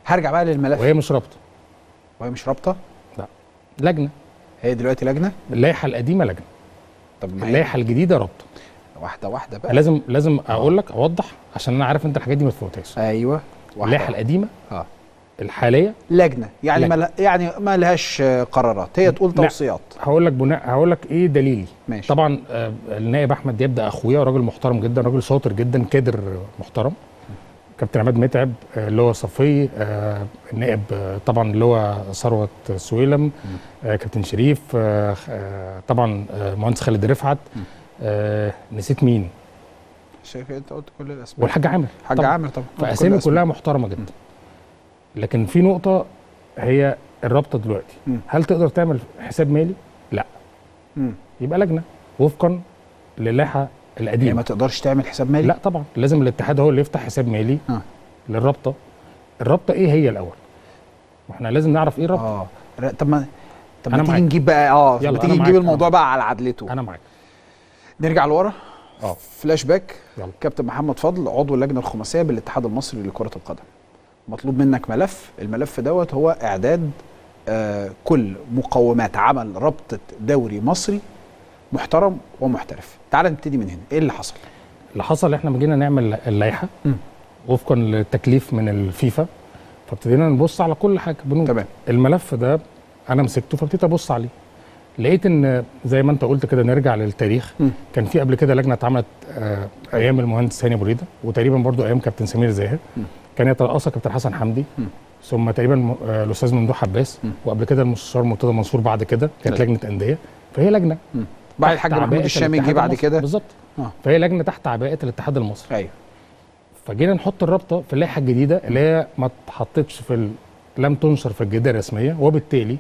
هرجع بقى للملف وهي مش رابطه وهي مش رابطه لجنه هي دلوقتي لجنه اللائحه القديمه لجنه طب ما هي اللائحه الجديده رابطه واحده واحده بقى لازم لازم اقول لك اوضح عشان انا عارف انت الحاجات دي ما تفوتهاش ايوه واحده اللائحه واحدة. القديمه اه الحاليه لجنه يعني لجنة. ما له- يعني ما لهاش آه، قرارات هي تقول لا. توصيات هقول لك بناء هقول لك ايه دليلي ماشي طبعا آه، النائب احمد دياب ده اخويا راجل محترم جدا راجل شاطر جدا كادر محترم كابتن عماد متعب آه، اللي هو صفي آه، النائب آه، طبعا اللي هو ثروت سويلم آه، كابتن شريف آه، آه، طبعا آه، مهندس خالد رفعت آه، نسيت مين شايف انت قلت كل الاسماء والحاج عامر حاج طبعاً. عامر طبعا قلت كل فاسامي الأسماء. كلها محترمه جدا لكن في نقطه هي الرابطه دلوقتي مم. هل تقدر تعمل حساب مالي لا مم. يبقى لجنه وفقا للائحه يعني القديمه ما تقدرش تعمل حساب مالي لا طبعا لازم الاتحاد هو اللي يفتح حساب مالي آه. للرابطه الرابطه ايه هي الاول واحنا لازم نعرف ايه الرابطه اه ر- طب ما طب ما أنا تيجي معاك. نجيب بقى اه يلا، ما تيجي أنا نجيب معاك. الموضوع بقى على عدلته انا معاك نرجع لورا اه فلاش باك يلا. كابتن محمد فضل عضو اللجنه الخماسيه بالاتحاد المصري لكره القدم مطلوب منك ملف الملف دوت هو اعداد آه كل مقومات عمل رابطه دوري مصري محترم ومحترف تعال نبتدي من هنا ايه اللي حصل اللي حصل احنا لما جينا نعمل اللائحه مم. وفقا للتكليف من الفيفا فابتدينا نبص على كل حاجه بنود تمام الملف ده انا مسكته فابتديت ابص عليه لقيت ان زي ما انت قلت كده نرجع للتاريخ مم. كان في قبل كده لجنه اتعملت آه ايام المهندس هاني بريده وتقريبا برضو ايام كابتن سمير زاهر مم. كان يترأسها كابتن حسن حمدي مم. ثم تقريبا م- آه الاستاذ ممدوح عباس مم. وقبل كده المستشار مرتضى منصور بعد كده كانت أيوة. لجنه انديه فهي لجنه بعد تحت الحاج محمود عباءة الشامي جه الاتحاد بعد المصري. كده بالظبط آه. فهي لجنه تحت عباءه الاتحاد المصري ايوه فجينا نحط الرابطه في اللائحه الجديده اللي هي ما اتحطتش في ال... لم تنشر في الجديه الرسميه وبالتالي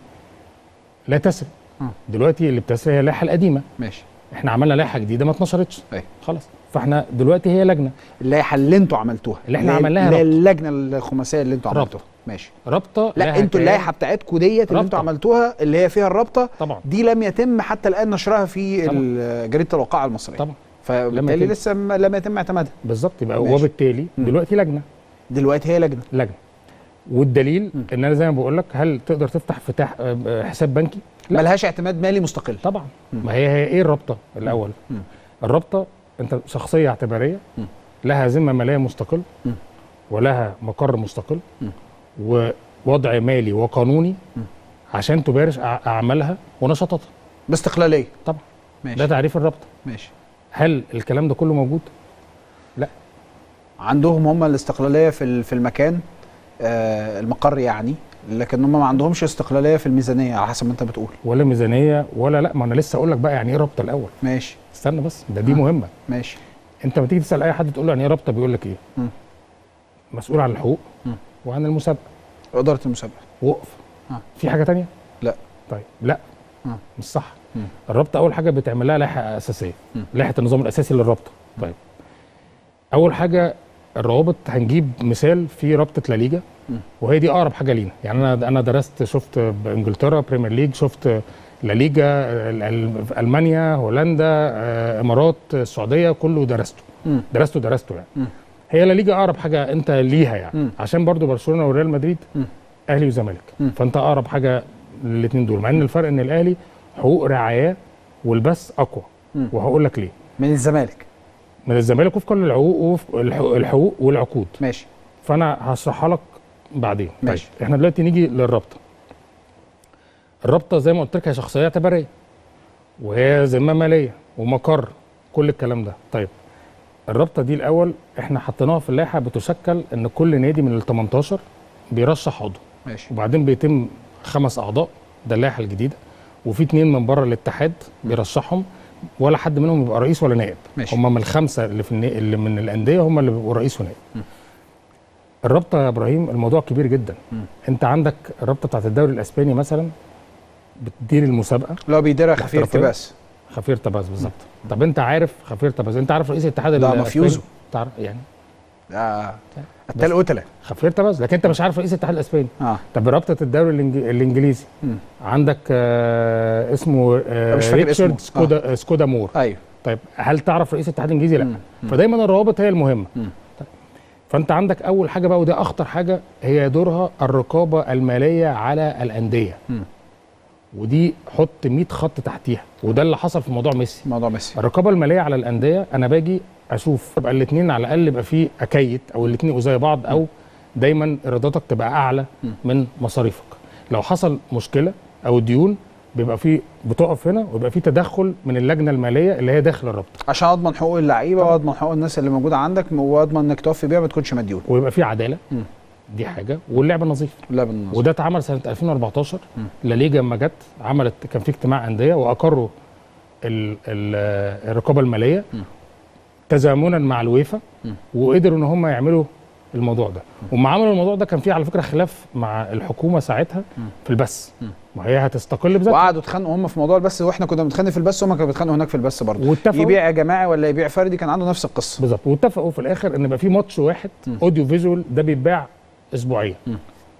لا تسري آه. دلوقتي اللي بتسري هي اللائحه القديمه ماشي احنا عملنا لائحه جديده ما اتنشرتش أيوة. خلاص فاحنا دلوقتي هي لجنه اللائحه اللي انتوا عملتوها اللي إحنا لا- عملناها لا رابطة. اللجنه الخماسيه اللي انتوا رابطة. عملتوها ماشي رابطه لا لها انتوا كيان. اللائحه بتاعتكم ديت اللي انتوا رابطة. عملتوها اللي هي فيها الرابطه طبعا دي لم يتم حتى الان نشرها في طبعا. ال- جريده الوقائع المصريه طبعا فبالتالي يتم. لسه م- لم يتم اعتمادها بالظبط يبقى ماشي. وبالتالي مم. دلوقتي لجنه دلوقتي هي لجنه لجنه والدليل مم. ان انا زي ما بقول لك هل تقدر تفتح فتح آه، حساب بنكي لا. ملهاش اعتماد مالي مستقل طبعا مم. ما هي هي ايه الرابطه الاول مم. الرابطه انت شخصيه اعتباريه مم. لها ذمه ماليه مستقل مم. ولها مقر مستقل مم. ووضع مالي وقانوني مم. عشان تمارس أع- اعمالها ونشاطاتها باستقلاليه طبعا ماشي ده تعريف الرابطه ماشي هل الكلام ده كله موجود عندهم هم الاستقلاليه في ال- في المكان آه المقر يعني لكن هم ما عندهمش استقلاليه في الميزانيه على حسب ما انت بتقول ولا ميزانيه ولا لا ما انا لسه اقول لك بقى يعني ايه رابطه الاول ماشي استنى بس ده دي آه. مهمه ماشي انت لما تيجي تسال اي حد تقول له يعني ايه رابطه بيقول لك ايه مم. مسؤول عن الحقوق مم. وعن المسابقه اداره المسابقه وقف آه. في حاجه تانية لا. طيب لا آه. مش صح مم. الرابطه اول حاجه بتعمل لها لائحه اساسيه مم. لائحه النظام الاساسي للرابطه طيب اول حاجه الروابط هنجيب مثال في رابطه لا ليجا مم. وهي دي اقرب حاجه لينا يعني انا انا درست شفت بانجلترا بريمير ليج شفت لا ليجا ال- ال- المانيا هولندا آه، امارات السعوديه كله درسته مم. درسته درسته يعني مم. هي لا ليجا اقرب حاجه انت ليها يعني مم. عشان برضو برشلونه وريال مدريد مم. اهلي وزمالك مم. فانت اقرب حاجه للاثنين دول مع ان الفرق ان الاهلي حقوق رعاياه والبث اقوى مم. وهقول لك ليه من الزمالك من الزمالك وفقا للحقوق وفق الحقوق- الحقوق والعقود ماشي فانا هشرحها لك بعدين ماشي. طيب احنا دلوقتي نيجي للرابطه الرابطه زي ما قلت لك هي شخصيه اعتباريه وهي ذمه ماليه ومقر كل الكلام ده طيب الرابطه دي الاول احنا حطيناها في اللائحه بتشكل ان كل نادي من ال 18 بيرشح عضو ماشي وبعدين بيتم خمس اعضاء ده اللائحه الجديده وفي اتنين من بره الاتحاد بيرشحهم ولا حد منهم يبقى رئيس ولا نائب ماشي. هم من الخمسه اللي في النا... اللي من الانديه هم اللي بيبقوا رئيس ونائب م. الرابطه يا ابراهيم الموضوع كبير جدا م. انت عندك الرابطه بتاعت الدوري الاسباني مثلا بتدير المسابقه لو بيديرها خفير الاحترافية. اقتباس خفير تباز بالظبط طب انت عارف خفير تباز انت عارف رئيس الاتحاد لا، الاسباني مافيوزو. تعرف يعني آه. التل قتله خفير تباز لكن انت مش عارف رئيس الاتحاد الاسباني اه طب رابطه الدوري الإنج... الانجليزي مم. عندك آه اسمه آه مش فاكر ريتشارد اسمه. سكودا آه. سكودا مور ايوه طيب هل تعرف رئيس الاتحاد الانجليزي لا مم. مم. فدايما الروابط هي المهمه مم. طيب. فانت عندك اول حاجه بقى ودي اخطر حاجه هي دورها الرقابه الماليه على الانديه مم. ودي حط 100 خط تحتيها وده اللي حصل في موضوع ميسي موضوع ميسي الرقابه الماليه على الانديه انا باجي اشوف يبقى الاثنين على الاقل يبقى فيه اكيد او الاثنين يبقوا زي بعض او دايما ايراداتك تبقى اعلى م. من مصاريفك لو حصل مشكله او ديون بيبقى في بتقف هنا ويبقى في تدخل من اللجنه الماليه اللي هي داخل الرابطه عشان اضمن حقوق اللعيبه طبعا. واضمن حقوق الناس اللي موجوده عندك واضمن انك توفي بيها ما تكونش مديون ويبقى في عداله م. دي حاجه واللعب نظيف لا بالنص وده اتعمل سنه 2014 م. لا ليجا لما جت عملت كان في اجتماع انديه واقروا ال- ال- الرقابه الماليه م. تزامنا مع الويفا م. وقدروا ان هم يعملوا الموضوع ده وما عملوا الموضوع ده كان في على فكره خلاف مع الحكومه ساعتها م. في البث م. وهي هتستقل بذاتها وقعدوا اتخانقوا هم في موضوع البث واحنا كنا بنتخانق في البث هم كانوا بيتخانقوا هناك في البث برضه واتفقوا يبيع جماعي ولا يبيع فردي كان عنده نفس القصه بالظبط واتفقوا في الاخر ان يبقى في ماتش واحد م. اوديو فيجوال ده بيتباع اسبوعيا م.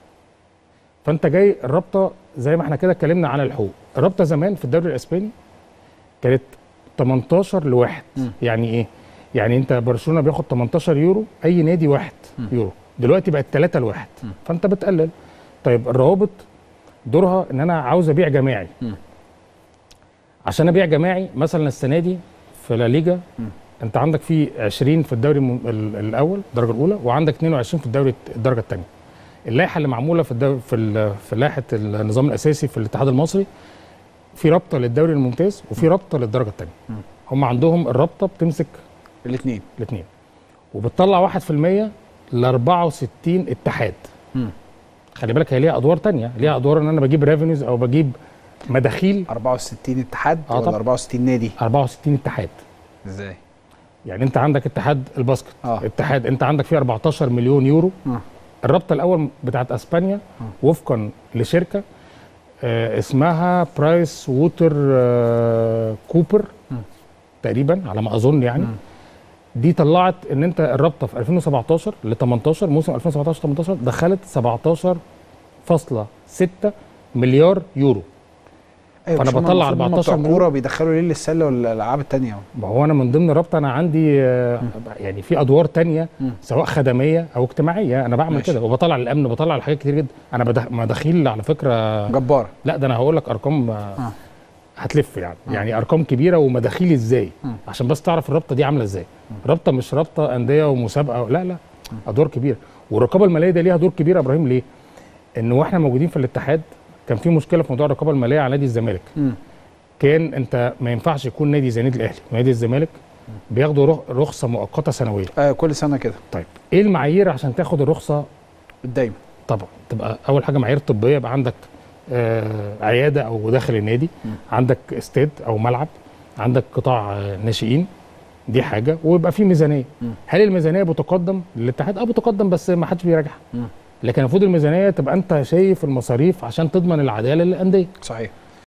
فانت جاي الرابطه زي ما احنا كده اتكلمنا عن الحقوق الرابطه زمان في الدوري الاسباني كانت 18 لواحد م. يعني ايه يعني انت برشلونه بياخد 18 يورو اي نادي واحد م. يورو دلوقتي بقت 3 لواحد م. فانت بتقلل طيب الروابط دورها ان انا عاوز ابيع جماعي م. عشان ابيع جماعي مثلا السنه دي في لا ليجا م. انت عندك في 20 في الدوري الم- ال- الاول الدرجه الاولى وعندك 22 في الدوري الدرجه الثانيه اللائحه اللي معموله في الدوري في ال- في لائحه النظام الاساسي في الاتحاد المصري في رابطه للدوري الممتاز وفي رابطه للدرجه الثانيه م. هم عندهم الرابطه بتمسك الاثنين الاثنين وبتطلع 1% ل 64 اتحاد مم. خلي بالك هي ليها ادوار تانية ليها ادوار ان انا بجيب ريفينيوز او بجيب مداخيل 64 اتحاد آه ولا طبعا. 64 نادي 64 اتحاد ازاي يعني انت عندك اتحاد الباسكت اه اتحاد انت عندك فيه 14 مليون يورو آه. الرابطه الاول بتاعت اسبانيا آه. وفقا لشركه آه اسمها برايس ووتر آه كوبر مم. تقريبا على ما اظن يعني مم. دي طلعت ان انت الرابطه في 2017 ل 18 موسم 2017 18 دخلت 17.6 مليار يورو ايوه فأنا مش هم بطلع المفروض هم 14 بتوع مليون. كوره بيدخلوا ليه للسله والالعاب الثانيه ما هو انا من ضمن الرابطه انا عندي آه، يعني في ادوار تانية مم. سواء خدميه او اجتماعيه انا بعمل ماشي. كده وبطلع الامن بطلع حاجات كتير جدا انا بدخ- مداخيل على فكره جباره لا ده انا هقول لك ارقام آه، آه. هتلف يعني آه. يعني ارقام كبيره ومداخيل ازاي مم. عشان بس تعرف الرابطه دي عامله ازاي رابطه مش رابطه انديه ومسابقه لا لا ادوار كبيره والرقابه الماليه ده ليها دور كبير يا ابراهيم ليه ان واحنا موجودين في الاتحاد كان في مشكله في موضوع الرقابه الماليه على نادي الزمالك مم. كان انت ما ينفعش يكون نادي زي نادي الاهلي ونادي الزمالك بياخدوا رخ- رخصه مؤقته سنويه آه كل سنه كده طيب ايه المعايير عشان تاخد الرخصه دايما طبعا تبقى اول حاجه معايير طبيه يبقى عندك آه عياده او داخل النادي م. عندك استاد او ملعب عندك قطاع آه ناشئين دي حاجه ويبقى في ميزانيه م. هل الميزانيه بتقدم للاتحاد اه بتقدم بس ما حدش بيراجعها م. لكن المفروض الميزانيه تبقى انت شايف المصاريف عشان تضمن العداله للانديه صحيح